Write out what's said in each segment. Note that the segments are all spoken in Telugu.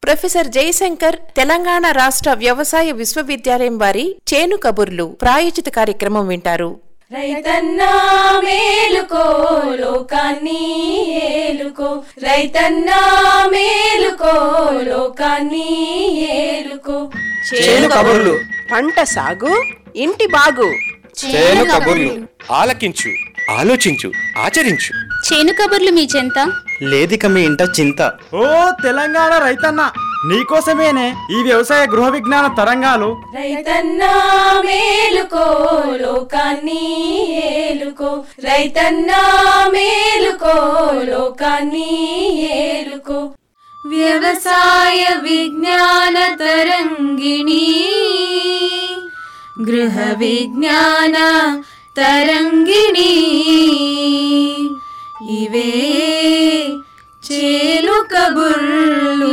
ప్రొఫెసర్ జయశంకర్ తెలంగాణ రాష్ట్ర వ్యవసాయ విశ్వవిద్యాలయం వారి చేను కబుర్లు ప్రాయోజిత కార్యక్రమం వింటారు రైతన్నా మేలుకో లోకాన్ని ఏలుకో రైతన్నా మేలుకో లోకాన్ని ఏలుకో చేను కబుర్లు పంట సాగు ఇంటి బాగు చేను కబుర్లు ఆలకించు ఆలోచించు ఆచరించు చేను కబుర్లు మీ చెంత లేదిక మీ ఇంట చింత ఓ తెలంగాణ రైతన్న నీకోసమేనే ఈ వ్యవసాయ గృహ విజ్ఞాన తరంగాలు రైతన్నా మేలుకో లోకాన్ని ఏలుకో రైతన్నా మేలుకో లోకాన్ని ఏలుకో వ్యవసాయ విజ్ఞాన తరంగిణి గృహ విజ్ఞాన తరంగిణి ఇవే చేలు కబుర్లు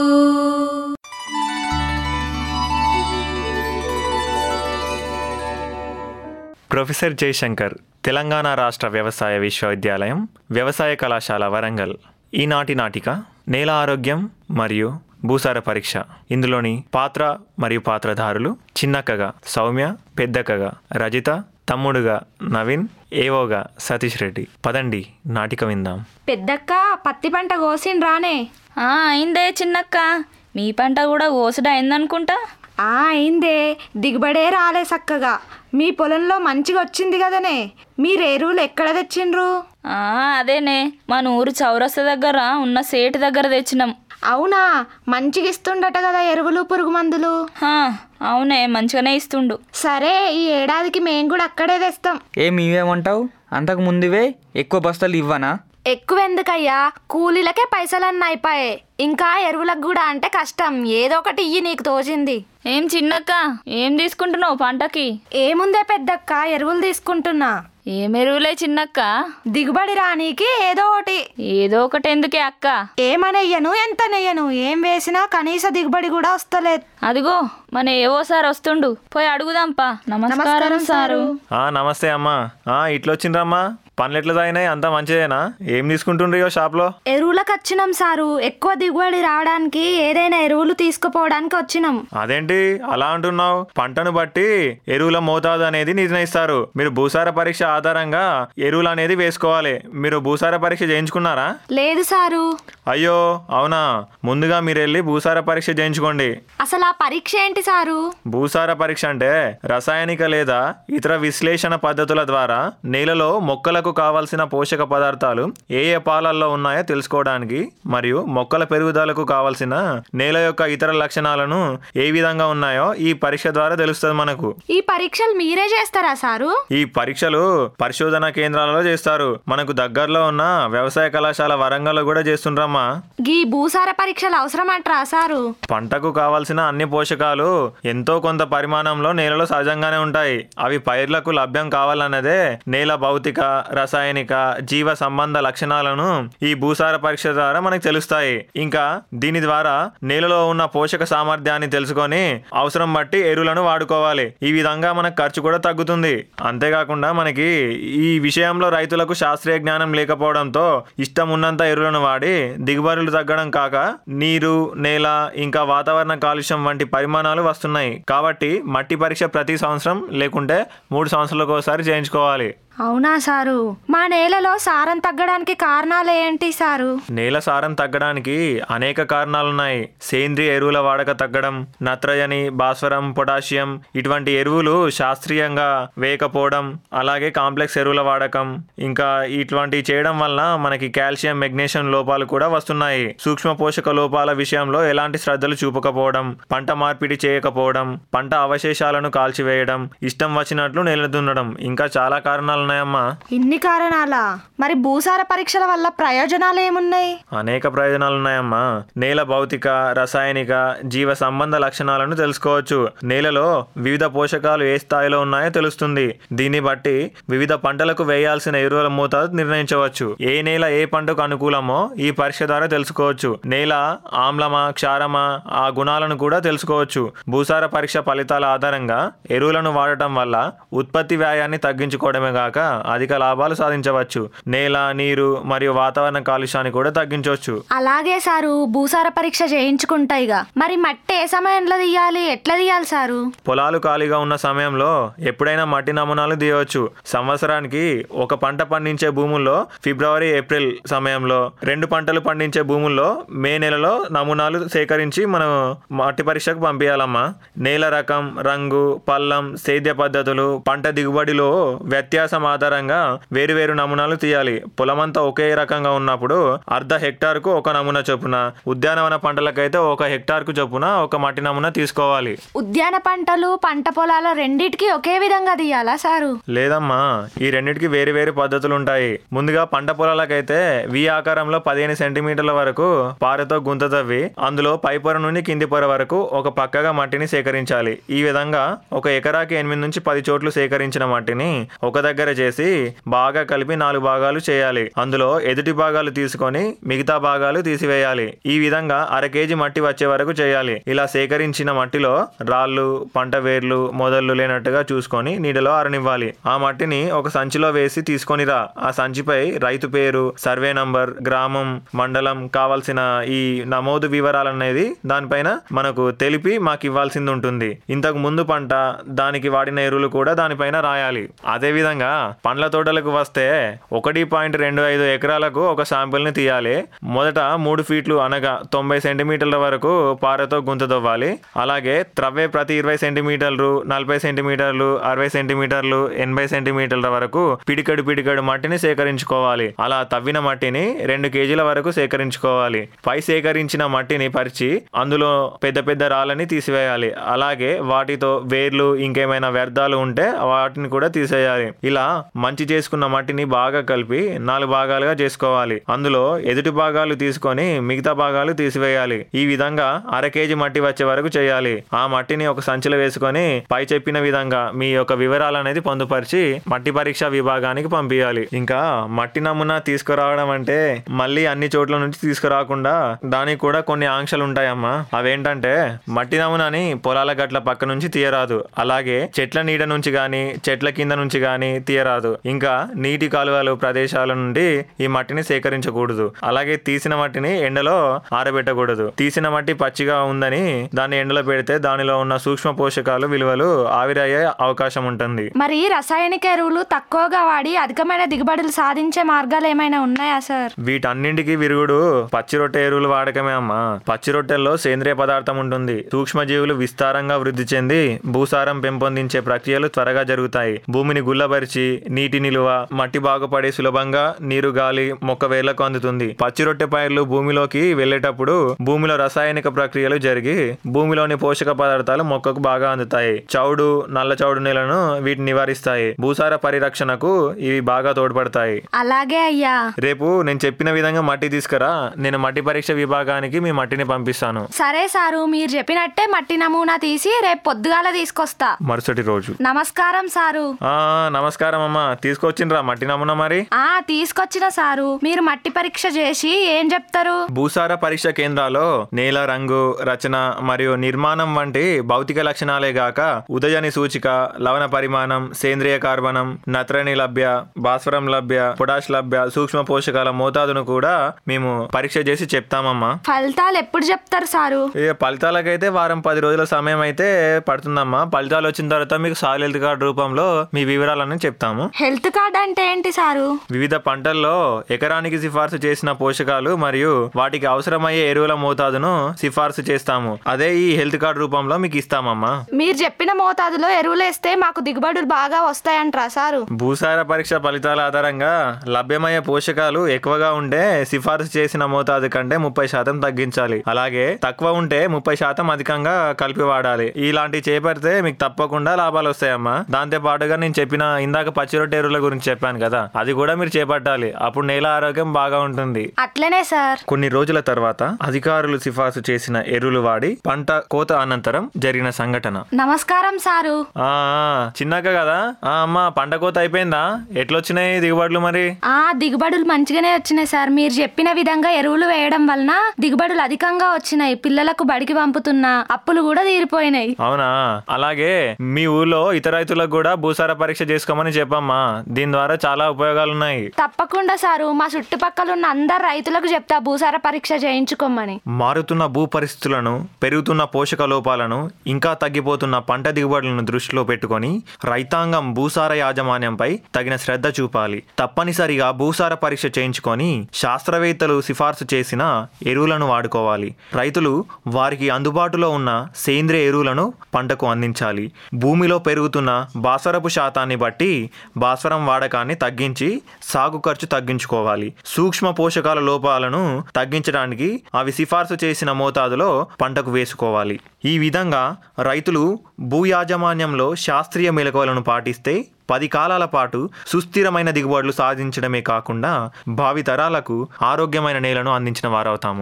ప్రొఫెసర్ జయశంకర్ తెలంగాణ రాష్ట్ర వ్యవసాయ విశ్వవిద్యాలయం వ్యవసాయ కళాశాల వరంగల్ ఈనాటి నాటిక నేల ఆరోగ్యం మరియు భూసార పరీక్ష ఇందులోని పాత్ర మరియు పాత్రధారులు చిన్నక్కగా సౌమ్య పెద్దక్కగా రజిత తమ్ముడుగా నవీన్ ఏవోగా సతీష్ రెడ్డి పదండి నాటిక విందాం పెద్దక్క పత్తి పంట కోసిన రానే ఆ అయిందే చిన్నక్క మీ పంట కూడా కోసుడు అయిందనుకుంటా ఆ అయిందే దిగుబడే రాలే చక్కగా మీ పొలంలో మంచిగా వచ్చింది కదనే మీరు ఎరువులు ఎక్కడ తెచ్చిండ్రు ఆ అదేనే మన ఊరు చౌరస్తా దగ్గర ఉన్న సేటు దగ్గర తెచ్చినాం అవునా మంచిగా ఇస్తుండట కదా ఎరువులు పురుగు మందులు హా, అవునే మంచిగానే ఇస్తుండు సరే ఈ ఏడాదికి మేము కూడా అక్కడే తెస్తాం ఏ మీవేమంటావు అంతకు ముందువే ఎక్కువ బస్తాలు ఇవ్వనా ఎక్కువ ఎందుకయ్యా కూలీలకే పైసలన్నీ అయిపోయాయి ఇంకా ఎరువులకు కూడా అంటే కష్టం ఏదో ఒకటి ఇయ్యి నీకు తోచింది ఏం చిన్నక్క ఏం తీసుకుంటున్నావు పంటకి ఏముందే పెద్దక్క ఎరువులు తీసుకుంటున్నా ఏం ఎరువులే చిన్నక్క దిగుబడి రానీకి ఏదో ఒకటి ఏదో ఒకటి ఎందుకే అక్క ఏమనెయ్యను ఎంత నెయ్యను ఏం వేసినా కనీస దిగుబడి కూడా వస్తలేదు అదిగో మన ఏవో సార్ వస్తుండు పోయి అడుగుదాంపా నమస్కారం సారు ఆ నమస్తే అమ్మా ఆ ఇట్లొచ్చిండ్రమ్మా పనులు ఎట్లా తాగినాయి అంతా మంచిదేనా ఏం తీసుకుంటుండ్రియో షాప్లో ఎరువులకు వచ్చినాం సారు ఎక్కువ దిగుబడి రావడానికి ఏదైనా ఎరువులు తీసుకుపోవడానికి వచ్చినాం అదేంటి అలా అంటున్నావు పంటను బట్టి ఎరువుల మోతాదు అనేది నిర్ణయిస్తారు మీరు భూసార పరీక్ష ఆధారంగా ఎరువులు అనేది వేసుకోవాలి మీరు భూసార పరీక్ష చేయించుకున్నారా లేదు సారు అయ్యో అవునా ముందుగా మీరు వెళ్ళి భూసార పరీక్ష చేయించుకోండి అసలు ఆ పరీక్ష ఏంటి సారు భూసార పరీక్ష అంటే రసాయనిక లేదా ఇతర విశ్లేషణ పద్ధతుల ద్వారా నేలలో మొక్కలకు కావలసిన పోషక పదార్థాలు ఏ ఏ పాలల్లో ఉన్నాయో తెలుసుకోవడానికి మరియు మొక్కల పెరుగుదలకు కావలసిన నేల యొక్క ఇతర లక్షణాలను ఏ విధంగా ఉన్నాయో ఈ పరీక్ష ద్వారా తెలుస్తుంది మనకు ఈ పరీక్షలు మీరే చేస్తారా సారు ఈ పరీక్షలు పరిశోధన కేంద్రాలలో చేస్తారు మనకు దగ్గరలో ఉన్న వ్యవసాయ కళాశాల వరంగల్లో కూడా చేస్తుండ్రమ్మా గీ భూసార పరీక్షలు అవసరమంటారా సారు పంటకు కావాల్సిన అన్ని పోషకాలు ఎంతో కొంత పరిమాణంలో నేలలో సహజంగానే ఉంటాయి అవి పైర్లకు లభ్యం కావాలన్నదే నేల భౌతిక రసాయనిక జీవ సంబంధ లక్షణాలను ఈ భూసార పరీక్ష ద్వారా మనకు తెలుస్తాయి ఇంకా దీని ద్వారా నేలలో ఉన్న పోషక సామర్థ్యాన్ని తెలుసుకొని అవసరం బట్టి ఎరువులను వాడుకోవాలి ఈ విధంగా మనకు ఖర్చు కూడా తగ్గుతుంది అంతేకాకుండా మనకి ఈ విషయంలో రైతులకు శాస్త్రీయ జ్ఞానం లేకపోవడంతో ఇష్టం ఉన్నంత ఎరువులను వాడి దిగుబడులు తగ్గడం కాక నీరు నేల ఇంకా వాతావరణ కాలుష్యం వంటి పరిమాణాలు వస్తున్నాయి కాబట్టి మట్టి పరీక్ష ప్రతి సంవత్సరం లేకుంటే మూడు సంవత్సరాలకు ఒకసారి చేయించుకోవాలి అవునా సారు మా నేలలో సారం తగ్గడానికి కారణాలు ఏంటి సారు నేల సారం తగ్గడానికి అనేక కారణాలున్నాయి సేంద్రియ ఎరువుల వాడక తగ్గడం నత్రజని భాస్వరం పొటాషియం ఇటువంటి ఎరువులు శాస్త్రీయంగా వేయకపోవడం అలాగే కాంప్లెక్స్ ఎరువుల వాడకం ఇంకా ఇటువంటివి చేయడం వలన మనకి కాల్షియం మెగ్నీషియం లోపాలు కూడా వస్తున్నాయి సూక్ష్మ పోషక లోపాల విషయంలో ఎలాంటి శ్రద్ధలు చూపకపోవడం పంట మార్పిడి చేయకపోవడం పంట అవశేషాలను కాల్చివేయడం ఇష్టం వచ్చినట్లు నేల దున్నడం ఇంకా చాలా కారణాలు ఉన్నాయమ్మా ఇన్ని కారణాలా మరి భూసార పరీక్షల వల్ల ప్రయోజనాలు ఏమున్నాయి అనేక ప్రయోజనాలు ఉన్నాయమ్మా నేల భౌతిక రసాయనిక జీవ సంబంధ లక్షణాలను తెలుసుకోవచ్చు నేలలో వివిధ పోషకాలు ఏ స్థాయిలో ఉన్నాయో తెలుస్తుంది దీన్ని బట్టి వివిధ పంటలకు వేయాల్సిన ఎరువుల మోతాదు నిర్ణయించవచ్చు ఏ నేల ఏ పంటకు అనుకూలమో ఈ పరీక్ష ద్వారా తెలుసుకోవచ్చు నేల ఆమ్లమా క్షారమా ఆ గుణాలను కూడా తెలుసుకోవచ్చు భూసార పరీక్ష ఫలితాల ఆధారంగా ఎరువులను వాడటం వల్ల ఉత్పత్తి వ్యయాన్ని తగ్గించుకోవడమే కాక గాక అధిక లాభాలు సాధించవచ్చు నేల నీరు మరియు వాతావరణ కాలుష్యాన్ని కూడా తగ్గించవచ్చు అలాగే సారు భూసార పరీక్ష చేయించుకుంటాయిగా మరి మట్టి ఏ సమయంలో తీయాలి ఎట్లా తీయాలి సారు పొలాలు ఖాళీగా ఉన్న సమయంలో ఎప్పుడైనా మట్టి నమూనాలు తీయవచ్చు సంవత్సరానికి ఒక పంట పండించే భూముల్లో ఫిబ్రవరి ఏప్రిల్ సమయంలో రెండు పంటలు పండించే భూముల్లో మే నెలలో నమూనాలు సేకరించి మనం మట్టి పరీక్షకు పంపించాలమ్మా నేల రకం రంగు పల్లం సేద్య పద్ధతులు పంట దిగుబడిలో వ్యత్యాసం ఆధారంగా వేరువేరు నమూనాలు తీయాలి పొలమంతా ఒకే రకంగా ఉన్నప్పుడు అర్ధ హెక్టార్కు ఒక నమూనా చొప్పున ఉద్యానవన పంటలకైతే ఒక హెక్టార్కు చొప్పున ఒక మట్టి నమూనా తీసుకోవాలి ఉద్యాన పంటలు పంట పొలాలు రెండిటికి ఒకే విధంగా తీయాలా సారు లేదమ్మా ఈ రెండింటికి వేరు వేరు పద్ధతులు ఉంటాయి ముందుగా పంట పొలాలకైతే వి ఆకారంలో పదిహేను సెంటీమీటర్ల వరకు పారతో గుంత తవ్వి అందులో పై పొర నుండి కింది పొర వరకు ఒక పక్కగా మట్టిని సేకరించాలి ఈ విధంగా ఒక ఎకరాకి ఎనిమిది నుంచి పది చోట్ల సేకరించిన మట్టిని ఒక దగ్గర చేసి బాగా కలిపి నాలుగు భాగాలు చేయాలి అందులో ఎదుటి భాగాలు తీసుకొని మిగతా భాగాలు తీసివేయాలి ఈ విధంగా అర కేజీ మట్టి వచ్చే వరకు చేయాలి ఇలా సేకరించిన మట్టిలో రాళ్ళు పంట వేర్లు మొదళ్ళు లేనట్టుగా చూసుకొని నీడలో ఆరనివ్వాలి ఆ మట్టిని ఒక సంచిలో వేసి తీసుకొనిరా ఆ సంచిపై రైతు పేరు సర్వే నంబర్ గ్రామం మండలం కావాల్సిన ఈ నమోదు వివరాలు అనేది దానిపైన మనకు తెలిపి మాకు ఇవ్వాల్సింది ఉంటుంది ఇంతకు ముందు పంట దానికి వాడిన ఎరువులు కూడా దానిపైన రాయాలి అదే విధంగా పండ్ల తోటలకు వస్తే ఒకటి పాయింట్ రెండు ఐదు ఎకరాలకు ఒక శాంపిల్ ని తీయాలి మొదట మూడు ఫీట్లు అనగా తొంభై సెంటీమీటర్ల వరకు పారతో గుంత తవ్వాలి అలాగే త్రవ్వే ప్రతి ఇరవై సెంటీమీటర్లు నలభై సెంటీమీటర్లు అరవై సెంటీమీటర్లు ఎనభై సెంటీమీటర్ల వరకు పిడికడు పిడికడు మట్టిని సేకరించుకోవాలి అలా తవ్విన మట్టిని రెండు కేజీల వరకు సేకరించుకోవాలి పై సేకరించిన మట్టిని పరిచి అందులో పెద్ద పెద్ద రాళ్ళని తీసివేయాలి అలాగే వాటితో వేర్లు ఇంకేమైనా వ్యర్థాలు ఉంటే వాటిని కూడా తీసేయాలి ఇలా మంచి చేసుకున్న మట్టిని బాగా కలిపి నాలుగు భాగాలుగా చేసుకోవాలి అందులో ఎదుటి భాగాలు తీసుకొని మిగతా భాగాలు తీసివేయాలి ఈ విధంగా అర కేజీ మట్టి వచ్చే వరకు చేయాలి ఆ మట్టిని ఒక సంచిలో వేసుకొని పై చెప్పిన విధంగా మీ యొక్క వివరాలు అనేది పొందుపరిచి మట్టి పరీక్ష విభాగానికి పంపించాలి ఇంకా మట్టి నమూనా తీసుకురావడం అంటే మళ్ళీ అన్ని చోట్ల నుంచి తీసుకురాకుండా దానికి కూడా కొన్ని ఆంక్షలు ఉంటాయమ్మా అవేంటంటే మట్టి నమూనాని పొలాల గట్ల పక్క నుంచి తీయరాదు అలాగే చెట్ల నీడ నుంచి గాని చెట్ల కింద నుంచి గాని తీయరాదు ఇంకా నీటి కాలువలు ప్రదేశాల నుండి ఈ మట్టిని సేకరించకూడదు అలాగే తీసిన మట్టిని ఎండలో ఆరబెట్టకూడదు తీసిన మట్టి పచ్చిగా ఉందని దాన్ని ఎండలో పెడితే దానిలో ఉన్న సూక్ష్మ పోషకాలు విలువలు ఆవిరయ్యే అవకాశం ఉంటుంది మరి రసాయనిక ఎరువులు తక్కువగా వాడి అధికమైన దిగుబడులు సాధించే మార్గాలు ఏమైనా ఉన్నాయా సార్ వీటన్నింటికి విరుగుడు పచ్చి రొట్టె ఎరువులు వాడకమే అమ్మా పచ్చి రొట్టెల్లో సేంద్రియ పదార్థం ఉంటుంది సూక్ష్మజీవులు విస్తారంగా వృద్ధి చెంది భూసారం పెంపొందించే ప్రక్రియలు త్వరగా జరుగుతాయి భూమిని గుల్లబరిచి నీటి నిలువ మట్టి బాగుపడి సులభంగా నీరు గాలి మొక్క వేర్లకు అందుతుంది పచ్చి రొట్టె పైర్లు భూమిలోకి వెళ్ళేటప్పుడు భూమిలో రసాయనిక ప్రక్రియలు జరిగి భూమిలోని పోషక పదార్థాలు మొక్కకు బాగా అందుతాయి చౌడు నల్ల చౌడు నేలను వీటిని నివారిస్తాయి భూసార పరిరక్షణకు ఇవి బాగా తోడ్పడతాయి అలాగే అయ్యా రేపు నేను చెప్పిన విధంగా మట్టి తీసుకురా నేను మట్టి పరీక్ష విభాగానికి మీ మట్టిని పంపిస్తాను సరే సారు మీరు చెప్పినట్టే మట్టి నమూనా తీసి రేపు పొద్దుగాల తీసుకొస్తా మరుసటి రోజు నమస్కారం సారు ఆ నమస్కారం అమ్మా తీసుకొచ్చిండ్రా మట్టి నమూనా మరి ఆ తీసుకొచ్చిన సారు మీరు మట్టి పరీక్ష చేసి ఏం చెప్తారు భూసార పరీక్ష కేంద్రాల్లో నేల రంగు రచన మరియు నిర్మాణం వంటి భౌతిక లక్షణాలే గాక ఉదయని సూచిక లవణ పరిమాణం సేంద్రియ కార్బనం నత్రని లభ్య భాస్వరం లభ్య పొటాష్ లభ్య సూక్ష్మ పోషకాల మోతాదును కూడా మేము పరీక్ష చేసి చెప్తామమ్మా ఫలితాలు ఎప్పుడు చెప్తారు సారు ఇక ఫలితాలకైతే వారం పది రోజుల సమయం అయితే పడుతుందమ్మా ఫలితాలు వచ్చిన తర్వాత మీకు సాయిల్ హెల్త్ కార్డ్ రూపంలో మీ వివరాలను చెప్తాము హెల్త్ కార్డ్ అంటే ఏంటి సారు వివిధ పంటల్లో ఎకరానికి సిఫార్సు చేసిన పోషకాలు మరియు వాటికి అవసరమయ్యే ఎరువుల మోతాదును సిఫార్సు చేస్తాము అదే ఈ హెల్త్ కార్డ్ రూపంలో మీకు ఇస్తామమ్మా మీరు చెప్పిన మోతాదులో ఎరువులు వేస్తే మాకు దిగుబడులు బాగా వస్తాయంట్రా సారు భూసార పరీక్ష ఫలితాల ఆధారంగా లభ్యమయ్యే పోషకాలు ఎక్కువగా ఉంటే సిఫార్సు చేసిన మోతాదు కంటే ముప్పై శాతం తగ్గించాలి అలాగే తక్కువ ఉంటే ముప్పై శాతం అధికంగా కలిపి వాడాలి ఇలాంటివి చేపడితే మీకు తప్పకుండా లాభాలు వస్తాయమ్మా దాంతో పాటుగా నేను చెప్పిన ఇందాక పచ్చి రొట్టె ఎరువుల గురించి చెప్పాను కదా అది కూడా మీరు చేపట్టాలి అప్పుడు నేల ఆరోగ్యం బాగా ఉంటుంది అట్లనే సార్ కొన్ని రోజుల తర్వాత అధికారులు సిఫార్సు చేసిన ఎరువులు వాడి పంట కోత అనంతరం జరిగిన సంఘటన నమస్కారం సారు ఆ ఆ, చిన్నక్క కదా ఆ అమ్మ పంట కోత అయిపోయిందా ఎట్లొచ్చినాయి దిగుబడులు మరి ఆ దిగుబడులు మంచిగానే వచ్చినాయి సార్ మీరు చెప్పిన విధంగా ఎరువులు వేయడం వలన దిగుబడులు అధికంగా వచ్చినాయి పిల్లలకు బడికి పంపుతున్నా అప్పులు కూడా తీరిపోయినాయి అవునా అలాగే మీ ఊర్లో ఇతర రైతులకు కూడా భూసార పరీక్ష చేసుకోమని చెప్పమ్మా దీని ద్వారా చాలా ఉపయోగాలు ఉన్నాయి తప్పకుండా సారు మా చుట్టుపక్కల ఉన్న అందరు రైతులకు చెప్తా భూసార పరీక్ష చేయించుకోమని మారుతున్న భూ పరిస్థితులను పెరుగుతున్న పోషక లోపాలను ఇంకా తగ్గిపోతున్న పంట దిగుబడులను దృష్టిలో పెట్టుకొని రైతాంగం భూసార యాజమాన్యంపై తగిన శ్రద్ధ చూపాలి తప్పనిసరిగా భూసార పరీక్ష చేయించుకొని శాస్త్రవేత్తలు సిఫార్సు చేసిన ఎరువులను వాడుకోవాలి రైతులు వారికి అందుబాటులో ఉన్న సేంద్రియ ఎరువులను పంటకు అందించాలి భూమిలో పెరుగుతున్న భాస్వరపు శాతాన్ని బట్టి భాస్వరం వాడకాన్ని తగ్గించి సాగు ఖర్చు తగ్గించుకోవాలి సూక్ష్మ పోషకాల లోపాలను తగ్గించడానికి అవి సిఫార్సు చేసిన మోతాదులో పంటకు వేసుకోవాలి ఈ విధంగా రైతులు భూ యాజమాన్యంలో శాస్త్రీయ మెలకువలను పాటిస్తే పది కాలాల పాటు సుస్థిరమైన దిగుబడులు సాధించడమే కాకుండా భావి తరాలకు ఆరోగ్యమైన నేలను అందించిన వారవుతాము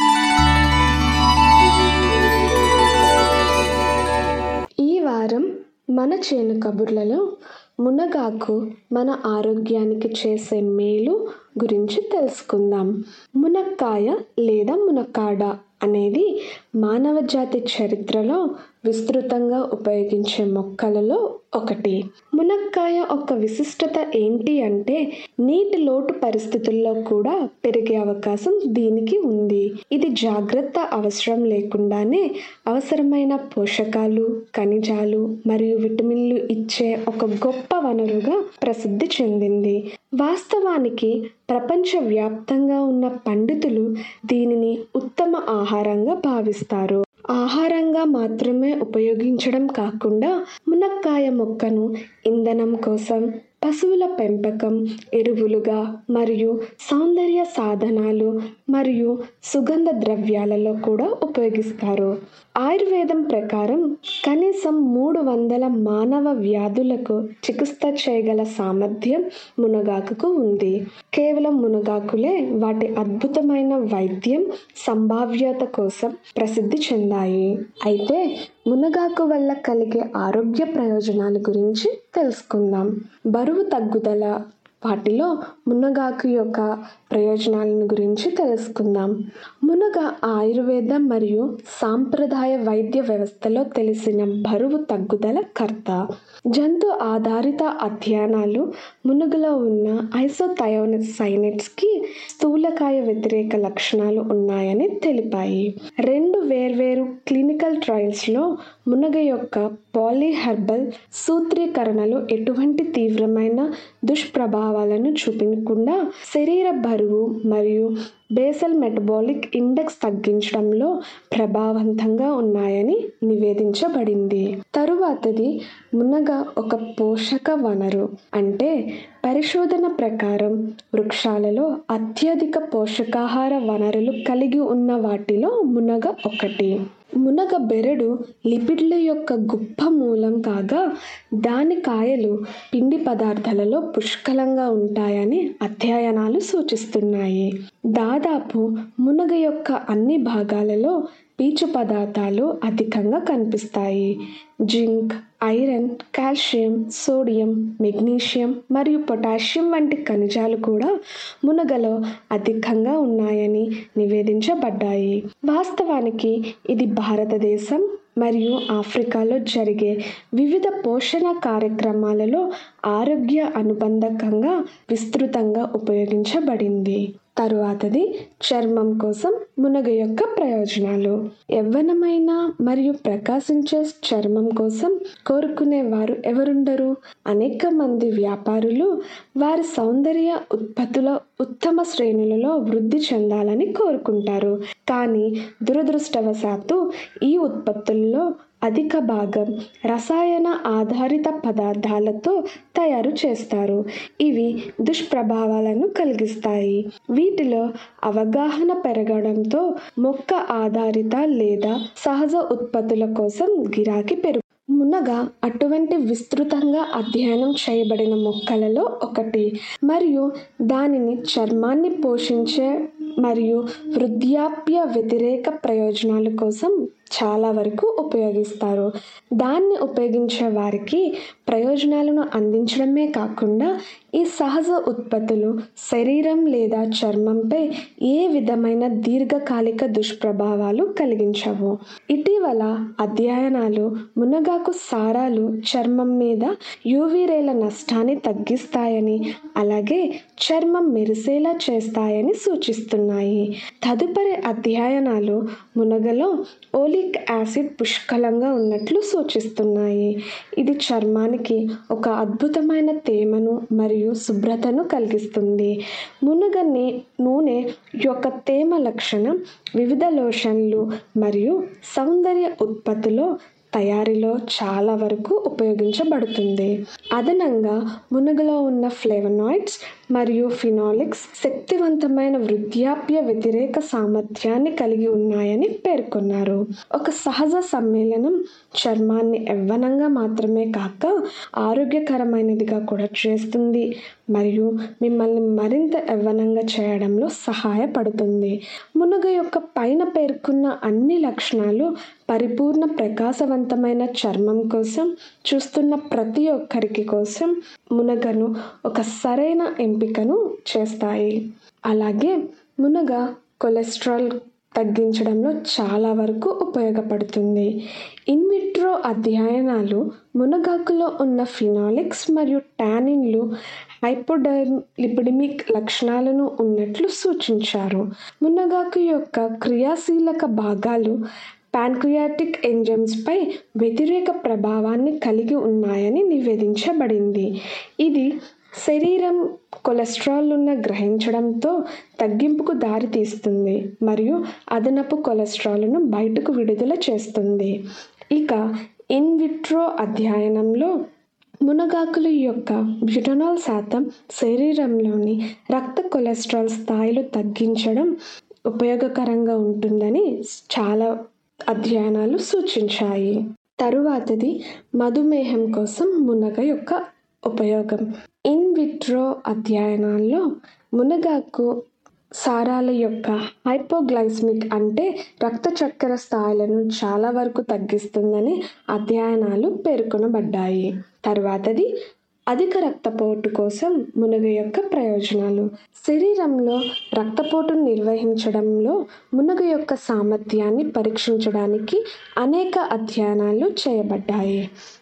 ఈ వారం మన చేను కబుర్లలో మునగాకు మన ఆరోగ్యానికి చేసే మేలు గురించి తెలుసుకుందాం మునక్కాయ లేదా మునక్కాడ అనేది మానవ జాతి చరిత్రలో విస్తృతంగా ఉపయోగించే మొక్కలలో ఒకటి మునక్కాయ ఒక విశిష్టత ఏంటి అంటే నీటి లోటు పరిస్థితుల్లో కూడా పెరిగే అవకాశం దీనికి ఉంది ఇది జాగ్రత్త అవసరం లేకుండానే అవసరమైన పోషకాలు ఖనిజాలు మరియు విటమిన్లు ఇచ్చే ఒక గొప్ప వనరుగా ప్రసిద్ధి చెందింది వాస్తవానికి ప్రపంచవ్యాప్తంగా ఉన్న పండితులు దీనిని ఉత్తమ ఆహారంగా భావిస్తారు ఆహారంగా మాత్రమే ఉపయోగించడం కాకుండా మునక్కాయ మొక్కను ఇంధనం కోసం పశువుల పెంపకం ఎరువులుగా మరియు సౌందర్య సాధనాలు మరియు సుగంధ ద్రవ్యాలలో కూడా ఉపయోగిస్తారు ఆయుర్వేదం ప్రకారం కనీసం మూడు వందల మానవ వ్యాధులకు చికిత్స చేయగల సామర్థ్యం మునగాకుకు ఉంది కేవలం మునగాకులే వాటి అద్భుతమైన వైద్యం సంభావ్యత కోసం ప్రసిద్ధి చెందాయి అయితే మునగాకు వల్ల కలిగే ఆరోగ్య ప్రయోజనాల గురించి తెలుసుకుందాం బరువు తగ్గుదల వాటిలో మునగాకు యొక్క ప్రయోజనాలను గురించి తెలుసుకుందాం మునగ ఆయుర్వేద మరియు సాంప్రదాయ వైద్య వ్యవస్థలో తెలిసిన బరువు తగ్గుదల కర్త జంతు ఆధారిత అధ్యయనాలు మునుగలో ఉన్న ఐసోథయోసైనెట్స్కి స్థూలకాయ వ్యతిరేక లక్షణాలు ఉన్నాయని తెలిపాయి రెండు వేర్వేరు క్లినికల్ ట్రయల్స్లో మునగ యొక్క పాలీహెర్బల్ సూత్రీకరణలు ఎటువంటి తీవ్రమైన దుష్ప్రభావాలను చూపించకుండా శరీర బరువు మరియు బేసల్ మెటబాలిక్ ఇండెక్స్ తగ్గించడంలో ప్రభావవంతంగా ఉన్నాయని నివేదించబడింది తరువాతది మునగ ఒక పోషక వనరు అంటే పరిశోధన ప్రకారం వృక్షాలలో అత్యధిక పోషకాహార వనరులు కలిగి ఉన్న వాటిలో మునగ ఒకటి మునగ బెరడు లిపిడ్ల యొక్క గొప్ప మూలం కాగా దాని కాయలు పిండి పదార్థాలలో పుష్కలంగా ఉంటాయని అధ్యయనాలు సూచిస్తున్నాయి దాదాపు మునగ యొక్క అన్ని భాగాలలో పీచు పదార్థాలు అధికంగా కనిపిస్తాయి zinc iron calcium sodium magnesium మరియు పొటాషియం వంటి ఖనిజాలు కూడా మునగలో అధికంగా ఉన్నాయని నివేదించబడ్డాయి వాస్తవానికి ఇది భారతదేశం మరియు ఆఫ్రికాలో జరిగే వివిధ పోషణ కార్యక్రమాలలో ఆరోగ్య అనుబంధకంగా విస్తృతంగా ఉపయోగించబడింది తరువాతది చర్మం కోసం మునగ యొక్క ప్రయోజనాలు యవ్వనమైన మరియు ప్రకాశించే చర్మం కోసం కోరుకునే వారు ఎవరుండరు అనేక మంది వ్యాపారులు వారి సౌందర్య ఉత్పత్తుల ఉత్తమ శ్రేణులలో వృద్ధి చెందాలని కోరుకుంటారు కానీ దురదృష్టవశాత్తు ఈ ఉత్పత్తుల్లో అధిక భాగం రసాయన ఆధారిత పదార్థాలతో తయారు చేస్తారు ఇవి దుష్ప్రభావాలను కలిగిస్తాయి వీటిలో అవగాహన పెరగడంతో మొక్క ఆధారిత లేదా సహజ ఉత్పత్తుల కోసం గిరాకీ పెరుగు మునగ అటువంటి విస్తృతంగా అధ్యయనం చేయబడిన మొక్కలలో ఒకటి మరియు దానిని చర్మాన్ని పోషించే మరియు వృద్ధాప్య వ్యతిరేక ప్రయోజనాల కోసం చాలా వరకు ఉపయోగిస్తారు దాన్ని ఉపయోగించే వారికి ప్రయోజనాలను అందించడమే కాకుండా ఈ సహజ ఉత్పత్తులు శరీరం లేదా చర్మంపై ఏ విధమైన దీర్ఘకాలిక దుష్ప్రభావాలు కలిగించవు ఇటీవల అధ్యయనాలు మునగాకు సారాలు చర్మం మీద యూవీ రేల నష్టాన్ని తగ్గిస్తాయని అలాగే చర్మం మెరిసేలా చేస్తాయని సూచిస్తున్నాయి తదుపరి అధ్యయనాలు మునగలో ఓలిక్ యాసిడ్ పుష్కలంగా ఉన్నట్లు సూచిస్తున్నాయి ఇది చర్మానికి ఒక అద్భుతమైన తేమను మరియు శుభ్రతను కలిగిస్తుంది మునగ నే- నూనె యొక్క తేమ లక్షణం వివిధ లోషన్లు మరియు సౌందర్య ఉత్పత్తిలో తయారీలో చాలా వరకు ఉపయోగించబడుతుంది అదనంగా మునగలో ఉన్న ఫ్లేవనాయిడ్స్ మరియు ఫినాలిక్స్ శక్తివంతమైన వృద్ధాప్య వ్యతిరేక సామర్థ్యాన్ని కలిగి ఉన్నాయని పేర్కొన్నారు ఒక సహజ సమ్మేళనం చర్మాన్ని యవ్వనంగా మాత్రమే కాక ఆరోగ్యకరమైనదిగా కూడా చేస్తుంది మరియు మిమ్మల్ని మరింత యవ్వనంగా చేయడంలో సహాయపడుతుంది మునగ యొక్క పైన పేర్కొన్న అన్ని లక్షణాలు పరిపూర్ణ ప్రకాశవంతమైన చర్మం కోసం చూస్తున్న ప్రతి ఒక్కరికి కోసం మునగను ఒక సరైన ఎంపికను చేస్తాయి అలాగే మునగ కొలెస్ట్రాల్ తగ్గించడంలో చాలా వరకు ఉపయోగపడుతుంది ఇన్విట్రో అధ్యయనాలు మునగాకులో ఉన్న ఫినాలిక్స్ మరియు టానిన్లు హైపోడర్లిపిడమిక్ లక్షణాలను ఉన్నట్లు సూచించారు మునగాకు యొక్క క్రియాశీలక భాగాలు పాన్క్రియాటిక్ ఎంజైమ్స్పై వ్యతిరేక ప్రభావాన్ని కలిగి ఉన్నాయని నివేదించబడింది ఇది శరీరం కొలెస్ట్రాల్ ఉన్న గ్రహించడంతో తగ్గింపుకు దారితీస్తుంది మరియు అదనపు కొలెస్ట్రాల్ను బయటకు విడుదల చేస్తుంది ఇక ఇన్ విట్రో అధ్యయనంలో మునగాకుల యొక్క బ్యూటనాల్ శాతం శరీరంలోని రక్త కొలెస్ట్రాల్ స్థాయిలు తగ్గించడం ఉపయోగకరంగా ఉంటుందని చాలా అధ్యయనాలు సూచించాయి తరువాతది మధుమేహం కోసం మునగ యొక్క ఉపయోగం ఇన్ విట్రో అధ్యయనాల్లో మునగాకు సారాల యొక్క హైపోగ్లైస్మిక్ అంటే రక్త చక్కెర స్థాయిలను చాలా వరకు తగ్గిస్తుందని అధ్యయనాలు పేర్కొనబడ్డాయి తర్వాతది అధిక రక్తపోటు కోసం మునగ యొక్క ప్రయోజనాలు శరీరంలో రక్తపోటును నిర్వహించడంలో మునగ యొక్క సామర్థ్యాన్ని పరీక్షించడానికి అనేక అధ్యయనాలు చేయబడ్డాయి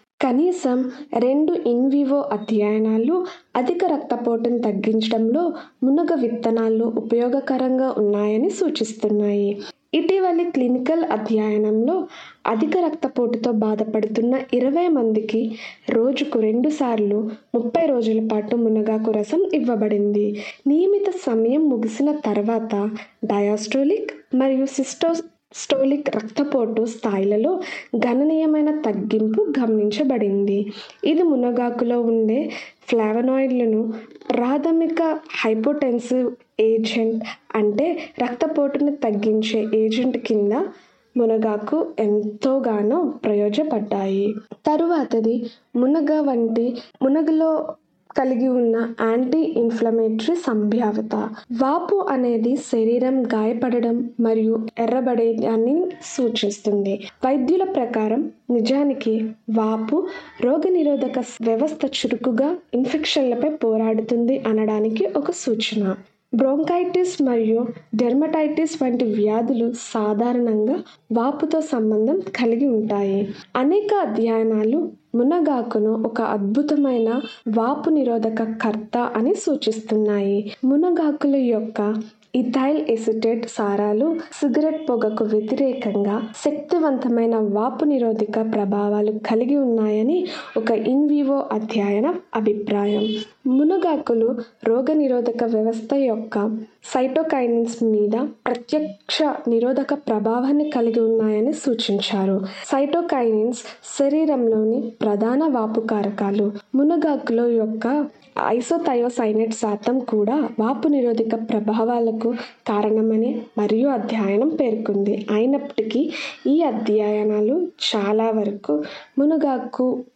కనీసం రెండు ఇన్వివో అధ్యయనాలు అధిక రక్తపోటును తగ్గించడంలో మునగ విత్తనాలు ఉపయోగకరంగా ఉన్నాయని సూచిస్తున్నాయి ఇటీవలి క్లినికల్ అధ్యయనంలో అధిక రక్తపోటుతో బాధపడుతున్న ఇరవై మందికి రోజుకు రెండుసార్లు ముప్పై రోజుల పాటు మునగాకు రసం ఇవ్వబడింది నియమిత సమయం ముగిసిన తర్వాత డయాస్ట్రోలిక్ మరియు సిస్టో స్టోలిక్ రక్తపోటు స్థాయిలలో గణనీయమైన తగ్గింపు గమనించబడింది ఇది మునగాకులో ఉండే ఫ్లావనాయిడ్లను ప్రాథమిక హైపోటెన్సివ్ ఏజెంట్ అంటే రక్తపోటును తగ్గించే ఏజెంట్ కింద మునగాకు ఎంతోగానో ప్రయోజపడ్డాయి తరువాతది మునగ వంటి మునగలో కలిగి ఉన్న యాంటీ ఇన్ఫ్లమేటరీ సంభావ్యత వాపు అనేది శరీరం గాయపడడం మరియు ఎర్రబడేదాన్ని సూచిస్తుంది వైద్యుల ప్రకారం నిజానికి వాపు రోగనిరోధక వ్యవస్థ చురుకుగా ఇన్ఫెక్షన్లపై పోరాడుతుంది అనడానికి ఒక సూచన బ్రోంకైటిస్ మరియు డెర్మటైటిస్ వంటి వ్యాధులు సాధారణంగా వాపుతో సంబంధం కలిగి ఉంటాయి అనేక అధ్యయనాలు మునగాకును ఒక అద్భుతమైన వాపు నిరోధక కర్త అని సూచిస్తున్నాయి మునగాకుల యొక్క ఇథైల్ ఎసిటేట్ సారాలు సిగరెట్ పొగకు వ్యతిరేకంగా శక్తివంతమైన వాపు నిరోధక ప్రభావాలు కలిగి ఉన్నాయని ఒక ఇన్వివో అధ్యయన అభిప్రాయం మునగాకులు రోగనిరోధక వ్యవస్థ యొక్క సైటోకైనిన్స్ మీద ప్రత్యక్ష నిరోధక ప్రభావాన్ని కలిగి ఉన్నాయని సూచించారు సైటోకైనిన్స్ శరీరంలోని ప్రధాన వాపు కారకాలు మునగాకులో యొక్క ఐసోథయోసైనెట్ శాతం కూడా వాపు నిరోధక ప్రభావాలకు కారణమని మరియు అధ్యయనం పేర్కొంది అయినప్పటికీ ఈ అధ్యయనాలు చాలా వరకు మునగాకు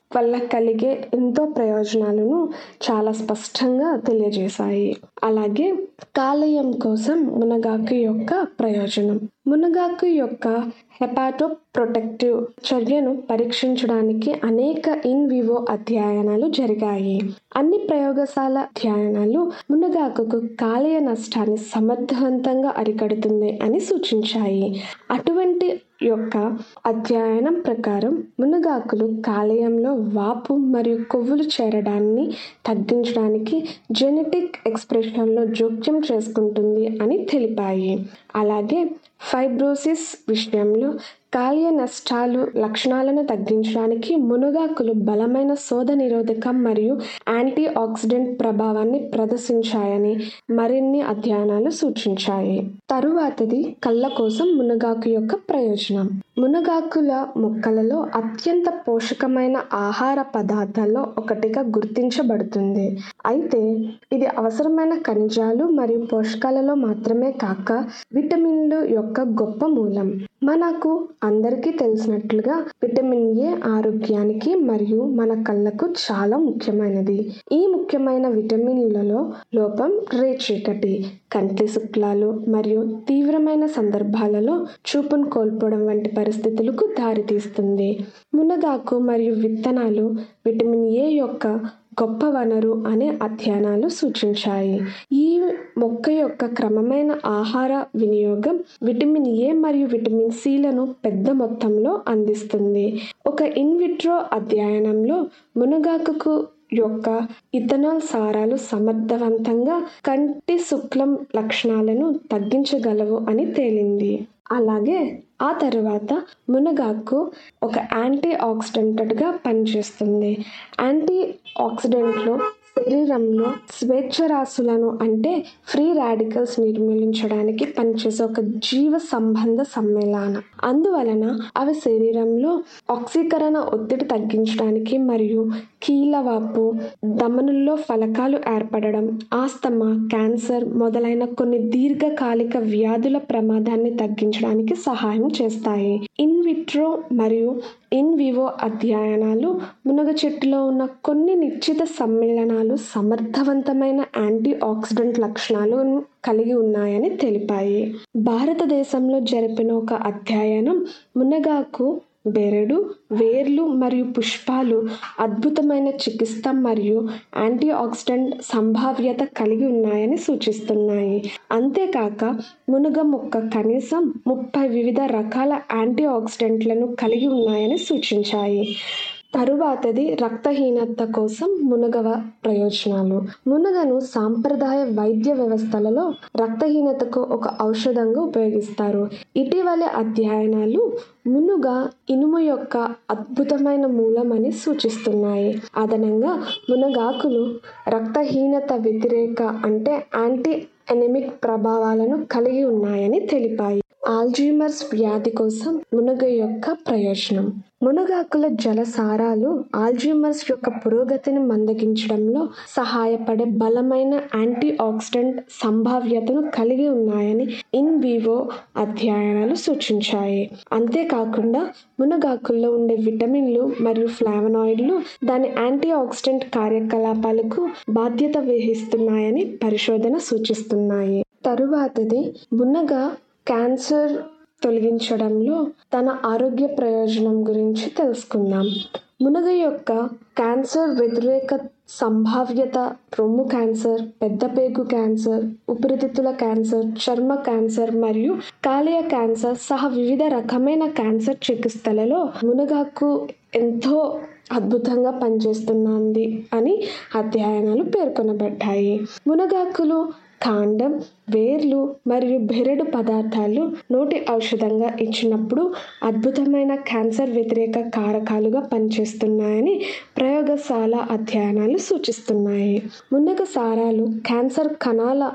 వల్ల కలిగే ఎంతో ప్రయోజనాలను చాలా స్పష్టంగా తెలియజేశాయి అలాగే కాలేయం కోసం మునగాకు యొక్క ప్రయోజనం మునగాకు యొక్క హెపాటో ప్రొటెక్టివ్ చర్యను పరీక్షించడానికి అనేక ఇన్ వివో అధ్యయనాలు జరిగాయి అన్ని ప్రయోగశాల అధ్యయనాలు మునగాకుకు కాలేయ నష్టాన్ని సమర్థవంతంగా అరికడుతుంది అని సూచించాయి అటువంటి యొక్క అధ్యయనం ప్రకారం మునగాకులు కాలేయంలో వాపు మరియు కొవ్వులు చేరడాన్ని తగ్గించడానికి జెనెటిక్ ఎక్స్ప్రెషన్లో జోక్యం చేసుకుంటుంది అని తెలిపాయి అలాగే ఫైబ్రోసిస్ విషయంలో కాలేయ నష్టాలు లక్షణాలను తగ్గించడానికి మునగాకులు బలమైన శోధ నిరోధకం మరియు యాంటీ ఆక్సిడెంట్ ప్రభావాన్ని ప్రదర్శించాయని మరిన్ని అధ్యయనాలు సూచించాయి తరువాతది కళ్ళ కోసం మునగాకు యొక్క ప్రయోజనం మునగాకుల మొక్కలలో అత్యంత పోషకమైన ఆహార పదార్థాల్లో ఒకటిగా గుర్తించబడుతుంది అయితే ఇది అవసరమైన ఖనిజాలు మరియు పోషకాలలో మాత్రమే కాక విటమిన్లు యొక్క గొప్ప మూలం మనకు అందరికీ తెలిసినట్లుగా విటమిన్ ఏ ఆరోగ్యానికి మరియు మన కళ్ళకు చాలా ముఖ్యమైనది ఈ ముఖ్యమైన విటమిన్లలో లోపం రేచీకటి కంటి శుక్లాలు మరియు తీవ్రమైన సందర్భాలలో చూపును కోల్పోవడం వంటి పరిస్థితులకు దారితీస్తుంది మునగాకు మరియు విత్తనాలు విటమిన్ ఏ యొక్క గొప్ప వనరు అనే అధ్యయనాలు సూచించాయి ఈ మొక్క యొక్క క్రమమైన ఆహార వినియోగం విటమిన్ ఏ మరియు విటమిన్ సిలను పెద్ద మొత్తంలో అందిస్తుంది ఒక ఇన్విట్రో అధ్యయనంలో మునగాకుకు యొక్క ఇథనాల్ సారాలు సమర్థవంతంగా కంటి శుక్లం లక్షణాలను తగ్గించగలవు అని తేలింది అలాగే ఆ తర్వాత మునగాకు ఒక యాంటీ ఆక్సిడెంట్గా పనిచేస్తుంది యాంటీ ఆక్సిడెంట్లు శరీరంలో స్వేచ్ఛరాశులను అంటే ఫ్రీ రాడికల్స్ నిర్మూలించడానికి పనిచేసే ఒక జీవ సంబంధ సమ్మేళనం అందువలన అవి శరీరంలో ఆక్సీకరణ ఒత్తిడి తగ్గించడానికి మరియు కీలవాపు దమనుల్లో ఫలకాలు ఏర్పడడం ఆస్తమా క్యాన్సర్ మొదలైన కొన్ని దీర్ఘకాలిక వ్యాధుల ప్రమాదాన్ని తగ్గించడానికి సహాయం చేస్తాయి ఇన్ విట్రో మరియు ఇన్ వివో అధ్యయనాలు మునగ చెట్టులో ఉన్న కొన్ని నిశ్చిత సమ్మేళనాలు సమర్థవంతమైన యాంటీ ఆక్సిడెంట్ లక్షణాలు కలిగి ఉన్నాయని తెలిపాయి భారతదేశంలో జరిపిన ఒక అధ్యయనం మునగాకు బెరడు వేర్లు మరియు పుష్పాలు అద్భుతమైన చికిత్స మరియు యాంటీ ఆక్సిడెంట్ సంభావ్యత కలిగి ఉన్నాయని సూచిస్తున్నాయి అంతేకాక మునగ మొక్క కనీసం ముప్పై వివిధ రకాల యాంటీ ఆక్సిడెంట్లను కలిగి ఉన్నాయని సూచించాయి తరువాతది రక్తహీనత కోసం మునగవ ప్రయోజనాలు మునగను సాంప్రదాయ వైద్య వ్యవస్థలలో రక్తహీనతకు ఒక ఔషధంగా ఉపయోగిస్తారు ఇటీవలి అధ్యయనాలు మునుగ ఇనుము యొక్క అద్భుతమైన మూలమని సూచిస్తున్నాయి అదనంగా మునగాకులు రక్తహీనత వ్యతిరేక అంటే యాంటీ ఎనిమిక్ ప్రభావాలను కలిగి ఉన్నాయని తెలిపాయి ఆల్జీమర్స్ వ్యాధి కోసం మునగ యొక్క ప్రయోజనం మునగాకుల జలసారాలు ఆల్జీమర్స్ యొక్క పురోగతిని మందగించడంలో సహాయపడే బలమైన యాంటీ ఆక్సిడెంట్ సంభావ్యతను కలిగి ఉన్నాయని ఇన్ వివో అధ్యయనాలు సూచించాయి అంతేకాకుండా మునగాకుల్లో ఉండే విటమిన్లు మరియు ఫ్లావనాయిడ్లు దాని యాంటీ ఆక్సిడెంట్ కార్యకలాపాలకు బాధ్యత వహిస్తున్నాయని పరిశోధన సూచిస్తున్నాయి తరువాతది మునగ క్యాన్సర్ తొలగించడంలో తన ఆరోగ్య ప్రయోజనం గురించి తెలుసుకుందాం మునగ యొక్క క్యాన్సర్ వ్యతిరేక సంభావ్యత రొమ్ము క్యాన్సర్ పెద్దపేగు క్యాన్సర్ ఊపిరితిత్తుల క్యాన్సర్ చర్మ క్యాన్సర్ మరియు కాలేయ క్యాన్సర్ సహా వివిధ రకమైన క్యాన్సర్ చికిత్సలలో మునగాకు ఎంతో అద్భుతంగా పనిచేస్తున్నది అని అధ్యయనాలు పేర్కొనబడ్డాయి మునగాకులు కాండం వేర్లు మరియు బెరడు పదార్థాలు నోటి ఔషధంగా ఇచ్చినప్పుడు అద్భుతమైన క్యాన్సర్ వ్యతిరేక కారకాలుగా పనిచేస్తున్నాయని ప్రయోగశాల అధ్యయనాలు సూచిస్తున్నాయి మున్నగ సారాలు క్యాన్సర్ కణాల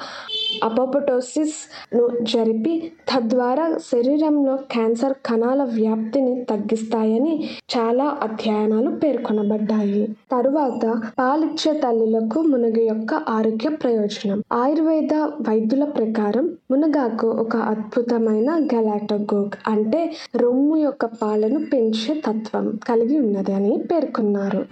అపోపటోసిస్ ను జరిపి తద్వారా శరీరంలో క్యాన్సర్ కణాల వ్యాప్తిని తగ్గిస్తాయని చాలా అధ్యయనాలు పేర్కొనబడ్డాయి తరువాత పాలిచ్చే తల్లులకు మునగ యొక్క ఆరోగ్య ప్రయోజనం ఆయుర్వేద వైద్యుల ప్రకారం మునగాకు ఒక అద్భుతమైన గెలాటోగోగ్ అంటే రొమ్ము యొక్క పాలను పెంచే తత్వం కలిగి ఉన్నది అని పేర్కొన్నారు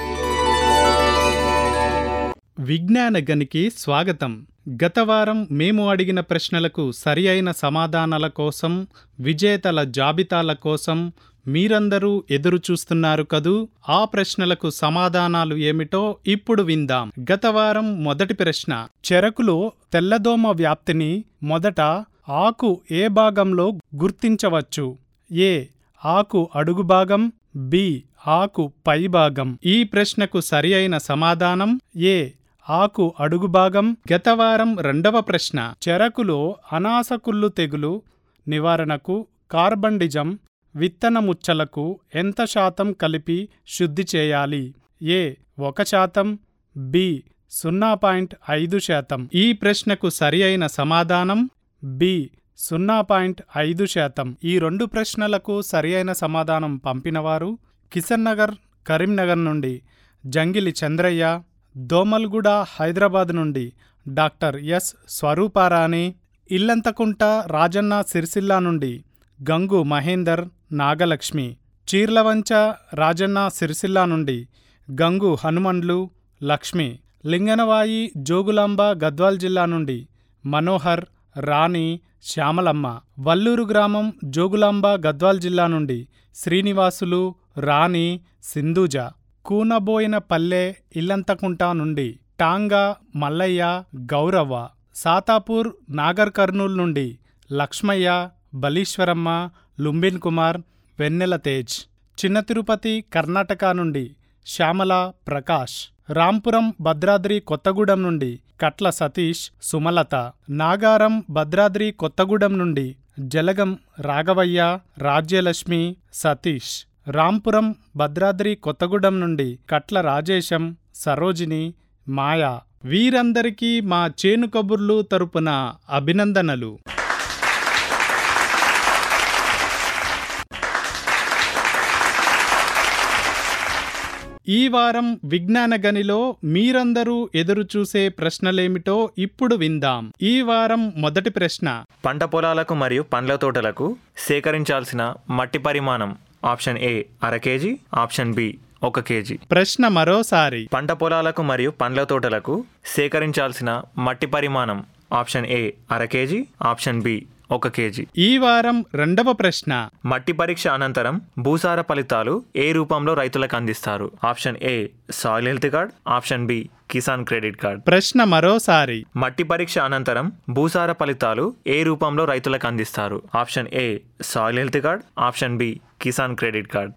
విజ్ఞాన గనికి స్వాగతం గత వారం మేము అడిగిన ప్రశ్నలకు సరి అయిన సమాధానాల కోసం విజేతల జాబితాల కోసం మీరందరూ ఎదురు చూస్తున్నారు కదూ ఆ ప్రశ్నలకు సమాధానాలు ఏమిటో ఇప్పుడు విందాం గత వారం మొదటి ప్రశ్న చెరకులో తెల్లదోమ వ్యాప్తిని మొదట ఆకు ఏ భాగంలో గుర్తించవచ్చు ఏ ఆకు అడుగు భాగం బి ఆకు పై భాగం ఈ ప్రశ్నకు సరి అయిన సమాధానం ఏ ఆకు అడుగు భాగం గత వారం రెండవ ప్రశ్న చెరకులో అనాసకుళ్ళు తెగులు నివారణకు కార్బండిజం విత్తన ముచ్చలకు ఎంత శాతం కలిపి శుద్ధి చేయాలి ఏ ఒక శాతం బి సున్నా పాయింట్ ఐదు శాతం ఈ ప్రశ్నకు సరి అయిన సమాధానం బి సున్నా పాయింట్ ఐదు శాతం ఈ రెండు ప్రశ్నలకు సరి అయిన సమాధానం పంపినవారు కిషన్ నగర్ కరీంనగర్ నుండి జంగిలి చంద్రయ్య దోమల్గూడ హైదరాబాద్ నుండి డాక్టర్ ఎస్ స్వరూపారాణి ఇల్లంతకుంట రాజన్న సిరిసిల్ల నుండి గంగు మహేందర్ నాగలక్ష్మి చీర్లవంచ రాజన్న సిరిసిల్ల నుండి గంగు హనుమండ్లు లక్ష్మి లింగనవాయి జోగులాంబ గద్వాల్ జిల్లా నుండి మనోహర్ రాణి శ్యామలమ్మ వల్లూరు గ్రామం జోగులాంబ గద్వాల్ జిల్లా నుండి శ్రీనివాసులు రాణి సింధూజ కూనబోయిన పల్లె ఇల్లంతకుంట నుండి టాంగా మల్లయ్య గౌరవ్వ సాతాపూర్ నాగర్ కర్నూల్ నుండి లక్ష్మయ్య బలీశ్వరమ్మ లుంబిన్ కుమార్ వెన్నెల తేజ్ చిన్న తిరుపతి కర్ణాటక నుండి శ్యామల ప్రకాష్ రాంపురం భద్రాద్రి కొత్తగూడెం నుండి కట్ల సతీష్ సుమలత నాగారం భద్రాద్రి కొత్తగూడెం నుండి జలగం రాఘవయ్య రాజ్యలక్ష్మి సతీష్ రాంపురం భద్రాద్రి కొత్తగూడెం నుండి కట్ల రాజేశం సరోజిని మాయా వీరందరికీ మా చేను కబుర్లు తరపున అభినందనలు ఈ వారం విజ్ఞాన గనిలో మీరందరూ ఎదురుచూసే ప్రశ్నలేమిటో ఇప్పుడు విందాం ఈ వారం మొదటి ప్రశ్న పంట పొలాలకు మరియు పండ్ల తోటలకు సేకరించాల్సిన మట్టి పరిమాణం ఆప్షన్ ఏ అర కేజీ ఆప్షన్ బి ఒక కేజీ ప్రశ్న మరోసారి పంట పొలాలకు మరియు పండ్ల తోటలకు సేకరించాల్సిన మట్టి పరిమాణం ఆప్షన్ ఏ అర కేజీ ఆప్షన్ బి ఒక కేజీ ఈ వారం రెండవ ప్రశ్న మట్టి పరీక్ష అనంతరం భూసార ఫలితాలు ఏ రూపంలో రైతులకు అందిస్తారు option A soil health card option B Kisan credit card ప్రశ్న మరోసారి మట్టి పరీక్ష అనంతరం భూసార ఫలితాలు ఏ రూపంలో రైతులకు అందిస్తారు option A soil health card option B Kisan credit card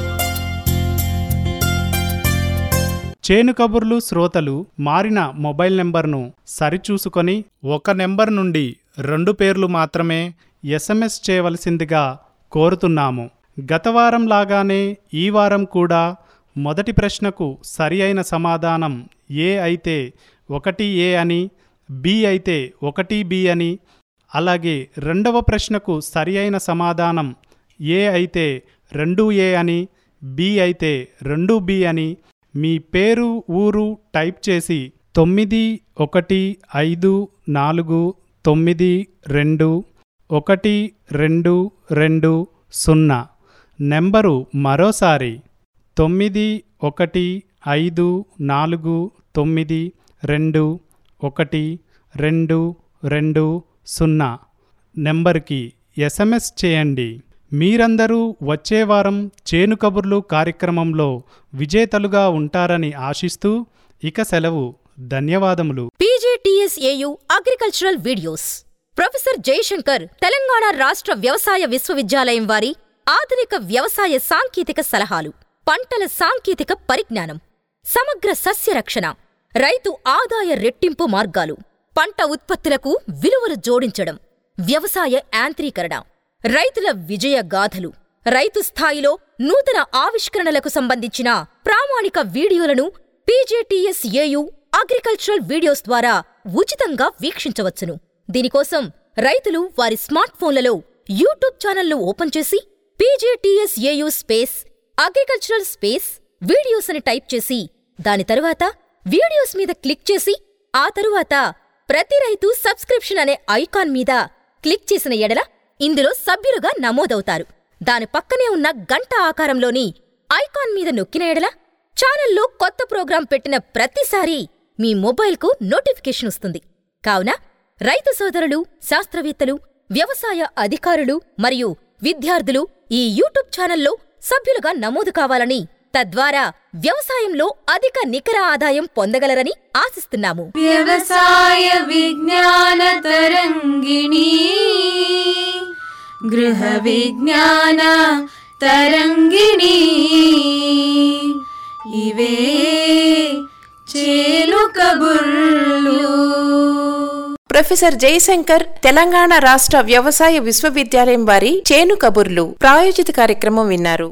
చేను కబుర్లు శ్రోతలు మారిన మొబైల్ నెంబర్ను సరిచూసుకొని ఒక నెంబర్ నుండి రెండు పేర్లు మాత్రమే ఎస్ఎంఎస్ చేయవలసిందిగా కోరుతున్నాము గత వారం లాగానే ఈ వారం కూడా మొదటి ప్రశ్నకు సరి అయిన సమాధానం ఏ అయితే ఒకటి ఏ అని బి అయితే ఒకటి బి అని అలాగే రెండవ ప్రశ్నకు సరి అయిన సమాధానం ఏ అయితే రెండు ఏ అని బి అయితే రెండు బి అని మీ పేరు ఊరు టైప్ చేసి తొమ్మిది ఒకటి ఐదు నాలుగు తొమ్మిది రెండు ఒకటి రెండు రెండు సున్నా నెంబరు మరోసారి తొమ్మిది ఒకటి ఐదు నాలుగు తొమ్మిది రెండు ఒకటి రెండు రెండు సున్నా నెంబర్కి ఎస్ఎంఎస్ చేయండి మీరందరూ వచ్చే వారం చేను కబుర్లు కార్యక్రమంలో విజేతలుగా ఉంటారని ఆశిస్తూ ఇక సెలవు ధన్యవాదములు PGTSAU agricultural videos professor Jayashankar Telangana రాష్ట్ర వ్యవసాయ విశ్వవిద్యాలయం వారి ఆధునిక వ్యవసాయ సాంకేతిక సలహాలు పంటల సాంకేతిక పరిజ్ఞానం సమగ్ర సస్య రక్షణ రైతు ఆదాయ రెట్టింపు మార్గాలు పంట ఉత్పత్తులకు విలువలు జోడించడం వ్యవసాయ యాంత్రీకరణ రైతుల విజయ గాథలు రైతు స్థాయిలో నూతన ఆవిష్కరణలకు సంబంధించిన ప్రామాణిక వీడియోలను పీజేటీఎస్ఏయు అగ్రికల్చరల్ వీడియోస్ ద్వారా ఉచితంగా వీక్షించవచ్చును దీనికోసం రైతులు వారి స్మార్ట్ ఫోన్లలో యూట్యూబ్ ఛానల్ను ఓపెన్ చేసి PJTSAU space agricultural space videos అని టైప్ చేసి దాని తరువాత వీడియోస్ మీద క్లిక్ చేసి ఆ తరువాత ప్రతి రైతు సబ్స్క్రిప్షన్ అనే ఐకాన్ మీద క్లిక్ చేసిన ఎడల ఇందులో సభ్యులుగా నమోదవుతారు దాని పక్కనే ఉన్న గంట ఆకారంలోని ఐకాన్ మీద నొక్కిన ఎడల ఛానల్లో కొత్త ప్రోగ్రాం పెట్టిన ప్రతిసారి మీ మొబైల్కు నోటిఫికేషన్ వస్తుంది కావున రైతు సోదరులు శాస్త్రవేత్తలు వ్యవసాయ అధికారులు మరియు విద్యార్థులు ఈ యూట్యూబ్ ఛానల్లో సభ్యులుగా నమోదు కావాలని తద్వారా వ్యవసాయంలో అధిక నికర ఆదాయం పొందగలరని ఆశిస్తున్నాము వ్యవసాయ విజ్ఞాన తరంగిణి గృహ విజ్ఞాన తరంగిణి ఇవే చేలు కబుర్లు ప్రొఫెసర్ జయశంకర్ తెలంగాణ రాష్ట్ర వ్యవసాయ విశ్వవిద్యాలయం వారి చేను కబుర్లు ప్రాయోజిత కార్యక్రమం విన్నారు